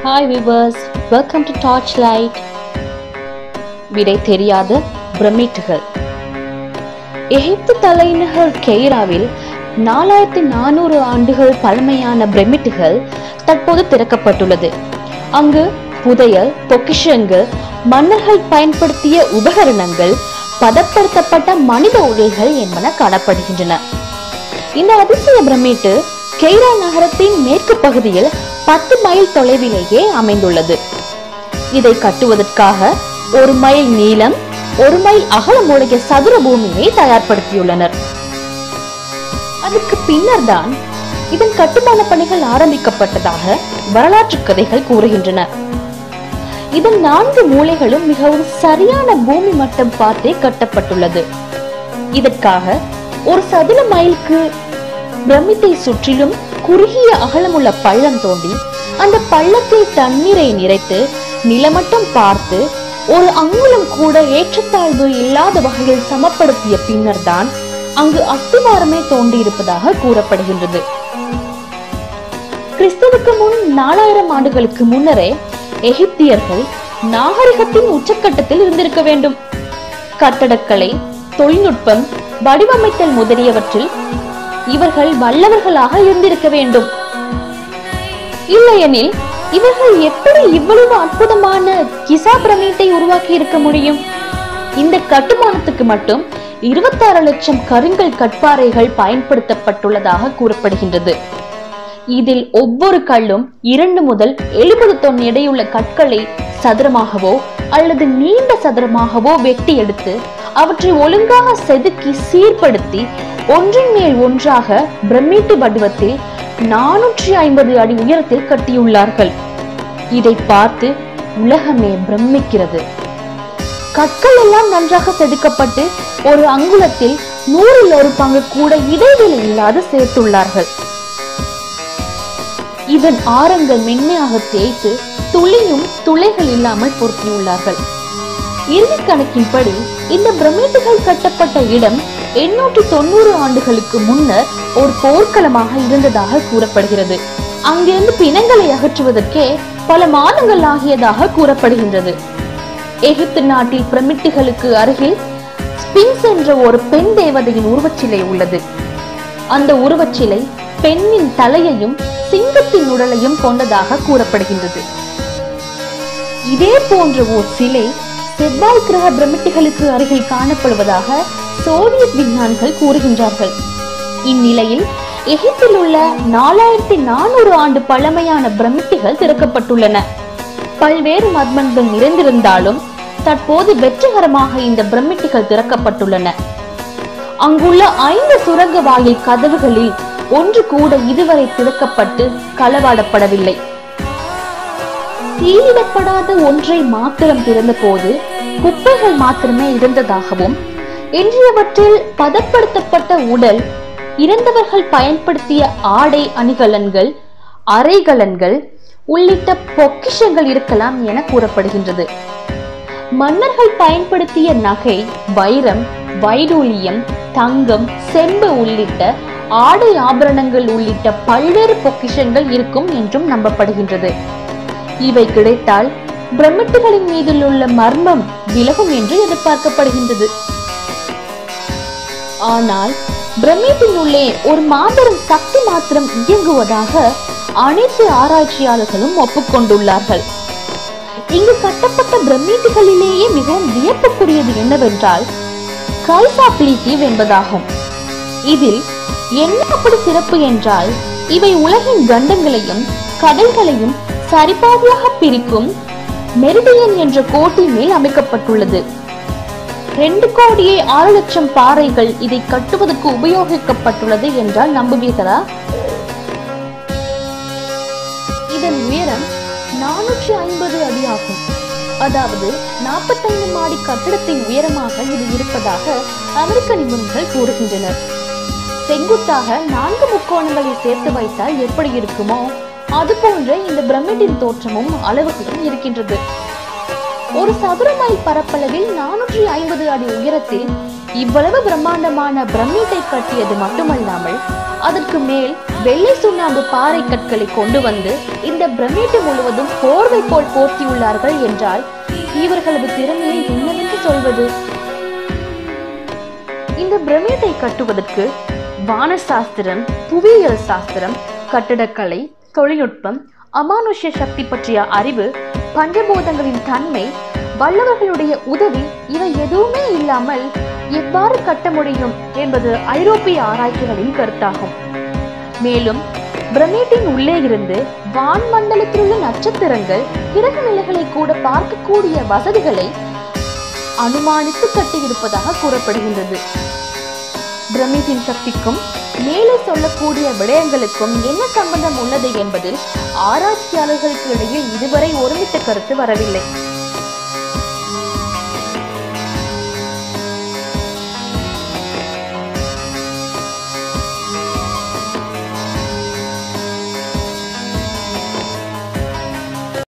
hi viewers welcome to Torch Light விடை தெரியாத பிரமிட்டுகள் எகிப்து தலைநகர் கெய்ராவில் நாலாயிரத்தி நானூறு ஆண்டுகள் பழமையான பிரமிட்டுகள் தற்போது திறக்கப்பட்டுள்ளது அங்கு புதையல் பொக்கிஷங்கள் மன்னர்கள் பயன்படுத்திய உபகரணங்கள் பதப்படுத்தப்பட்ட மனித உடல்கள் என்பன காணப்படுகின்றன இந்த அதிசய பிரமிட்டு கெய்ரா நகரத்தின் மேற்கு பகுதியில் பத்து மைல் தொலைவிலேயே அமைந்துள்ளது இதை கட்டுவதற்காக ஒரு மைல் நீளம் ஒரு மைல் அகலமுடைய சதுர பூமியை தயார்படுத்தியுள்ளனர் அதுக்கு பின்னர் தான் இதன் கட்டுமான பணிகள் ஆரம்பிக்கப்பட்டதாக வரலாற்று கதைகள் கூறுகின்றன இதன் நான்கு மூலைகளும் மிகவும் சரியான பூமி மட்டம் பார்த்தே கட்டப்பட்டுள்ளது இதற்காக ஒரு சதுர மைலுக்கு பிரமித்தை சுற்றிலும் குறுகிய அகலமுள்ள பள்ளம் தோண்டி அந்த பள்ளத்தில் தண்ணீரை நிறைத்து நிலமட்டம் பார்த்து ஒரு அங்குலம் கூட ஏற்றத்தாழ்வு இல்லாத வகையில் சமப்படுத்திய பின்னர் தான் அங்கு அஸ்திவாரமே தோண்டி இருப்பதாக கூறப்படுகின்றது கிறிஸ்துவுக்கு முன் நாலாயிரம் ஆண்டுகளுக்கு முன்னரே எகிப்தியர்கள் நாகரிகத்தின் உச்சக்கட்டத்தில் இருந்திருக்க வேண்டும் கட்டடக்கலை தொழில்நுட்பம் வடிவமைத்தல் முதலியவற்றில் இவர்கள் வல்லவர்களாக இருந்திருக்க வேண்டும் இல்லையெனில் இவர்கள் எப்படி இவ்வளவு அற்புதமான கிசா பிரமிட்டை உருவாக்கி இருக்க முடியும் இந்த கட்டுமானத்துக்கு மட்டும் இருபத்தாறு லட்சம் கருங்கல் கட்பாறைகள் பயன்படுத்தப்பட்டுள்ளதாக கூறப்படுகின்றது இதில் ஒவ்வொரு கல்லும் இரண்டு முதல் எழுபது தொன் எடையுள்ள கற்களை சதுரமாகவோ அல்லது நீண்ட சதுரமாகவோ வெட்டி எடுத்து அவற்றை ஒழுங்காக செதுக்கி சீர்படுத்தி ஒன்றின் மேல் ஒன்றாக பிரமிட்டு வடிவத்தில் நானூற்றி ஐம்பது அடி உயரத்தில் கட்டியுள்ளார்கள் இதை பார்த்து உலகமே பிரமிக்கிறது கற்கள் எல்லாம் நன்றாக செதுக்கப்பட்டு ஒரு அங்குலத்தில் நூறில் ஒரு பங்கு கூட இடைவெளி இல்லாது சேர்த்துள்ளார்கள் இதன் ஆரங்கள் மென்மையாக தேய்த்து துளியும் துளைகள் இல்லாமல் பொருத்தியுள்ளார்கள் இறுதி கணக்கின்படி இந்த பிரமிட்டுகள் கட்டப்பட்ட இடம் எண்ணூற்றி தொண்ணூறு ஆண்டுகளுக்கு முன்னர் ஒரு போர்க்களமாக இருந்ததாக கூறப்படுகிறது அங்கிருந்து பிணங்களை அகற்றுவதற்கே பல மாதங்கள் ஆகியதாக கூறப்படுகின்றது எகிப்து நாட்டில் பிரமிட்டுகளுக்கு அருகில் ஸ்பிங்ஸ் என்ற ஒரு பெண் தேவதையின் உருவச்சிலை உள்ளது அந்த உருவச்சிலை பெண்ணின் தலையையும் சிங்கத்தின் உடலையும் கொண்டதாக கூறப்படுகின்றது இதே போன்ற ஓர் சிலை செவ்வாய் கிரக பிரமிட்டுகளுக்கு அருகில் காணப்படுவதாக சோவியத் விஞ்ஞானிகள் கூறுகின்றார்கள் இந்நிலையில் எகிப்தில் உள்ள நாலாயிரத்தி நானூறு ஆண்டு பழமையான பிரமிட்டுகள் திறக்கப்பட்டுள்ளன பல்வேறு மர்மங்கள் நிறைந்திருந்தாலும் தற்போது வெற்றிகரமாக இந்த பிரமிட்டுகள் திறக்கப்பட்டுள்ளன அங்குள்ள ஐந்து சுரங்க வாயில் கதவுகளில் ஒன்று கூட இதுவரை திறக்கப்பட்டு களவாடப்படவில்லை சீலிடப்படாத ஒன்றை மாத்திரம் திறந்த போது குப்பைகள் மாத்திரமே இருந்ததாகவும் இன்றையவற்றில் பதப்படுத்தப்பட்ட உடல் இறந்தவர்கள் பயன்படுத்திய ஆடை அணிகலன்கள் அறைகலன்கள் உள்ளிட்ட பொக்கிஷங்கள் இருக்கலாம் என கூறப்படுகின்றது மன்னர்கள் பயன்படுத்திய நகை வைரம் வைடூலியம் தங்கம் செம்பு உள்ளிட்ட ஆடை ஆபரணங்கள் உள்ளிட்ட பல்வேறு பொக்கிஷங்கள் இருக்கும் என்றும் நம்பப்படுகின்றது இவை கிடைத்தால் பிரமிட்டுகளின் மீதில் உள்ள மர்மம் விலகும் என்று எதிர்பார்க்கப்படுகின்றது ஆனால் பிரமிட்டின் உள்ளே ஒரு மாபெரும் சக்தி மாத்திரம் இயங்குவதாக அனைத்து ஆராய்ச்சியாளர்களும் ஒப்புக்கொண்டுள்ளார்கள் இங்கு கட்டப்பட்ட பிரமிட்டுகளிலேயே மிகவும் வியப்புக்குரியது என்னவென்றால் கைசாப்ளிட்டிவ் என்பதாகும் இதில் என்ன அப்படி சிறப்பு என்றால் இவை உலகின் கண்டங்களையும் கடல்களையும் சரிபாதியாக பிரிக்கும் மெரிடியன் என்ற கோட்டின் மேல் அமைக்கப்பட்டுள்ளது ரெண்டு கோடியே ஆறு லட்சம் பாறைகள் இதை கட்டுவதற்கு உபயோகிக்கப்பட்டுள்ளது என்றால் நம்புவீர்களா இதன் உயரம் நானூற்றி ஐம்பது அடி ஆகும் அதாவது நாற்பத்தைந்து மாடி கட்டிடத்தின் உயரமாக இது இருப்பதாக அமெரிக்க நிபுணர்கள் கூறுகின்றனர் செங்குத்தாக நான்கு முக்கோணங்களை சேர்த்து வைத்தால் எப்படி இருக்குமோ அது போன்ற இந்த பிரமிட்டின் தோற்றமும் அளவுகளும் இருக்கின்றது ஒரு சதுர மைல் பரப்பளவில் நானூற்றி ஐம்பது அடி உயரத்தில் இவ்வளவு பிரம்மாண்டமான பிரமிட்டை கட்டியது மட்டுமல்லாமல் அதற்கு மேல் வெள்ளை சுண்ணாம்பு பாறை கற்களை கொண்டு வந்து இந்த பிரமிடு முழுவதும் போர்வை போல் போர்த்தியுள்ளார்கள் என்றால் இவர்களது திறமையை என்னவென்று சொல்வது இந்த பிரமிட்டை கட்டுவதற்கு வான சாஸ்திரம் புவியியல் சாஸ்திரம் கட்டடக்கலை தொழில்நுட்பம் அமானுஷ்ய சக்தி பற்றிய அறிவு பஞ்சபூதங்களின் தன்மை வல்லவர்களுடைய உதவி இவை எதுவுமே இல்லாமல் எவ்வாறு கட்ட முடியும் என்பது ஐரோப்பிய ஆராய்ச்சிகளின் கருத்தாகும் மேலும் பிரமிட்டின் உள்ளே இருந்து வான்மண்டலத்தில் உள்ள நட்சத்திரங்கள் கிரக நிலைகளை கூட பார்க்கக்கூடிய வசதிகளை அனுமானித்து கட்டியிருப்பதாக கூறப்படுகின்றது பிரமிட்டின் சக்திக்கும் மேலே சொல்லக்கூடிய விடயங்களுக்கும் என்ன சம்பந்தம் உள்ளது என்பதில் ஆராய்ச்சியாளர்களுக்கு இடையில் இதுவரை ஒருமித்த கருத்து வரவில்லை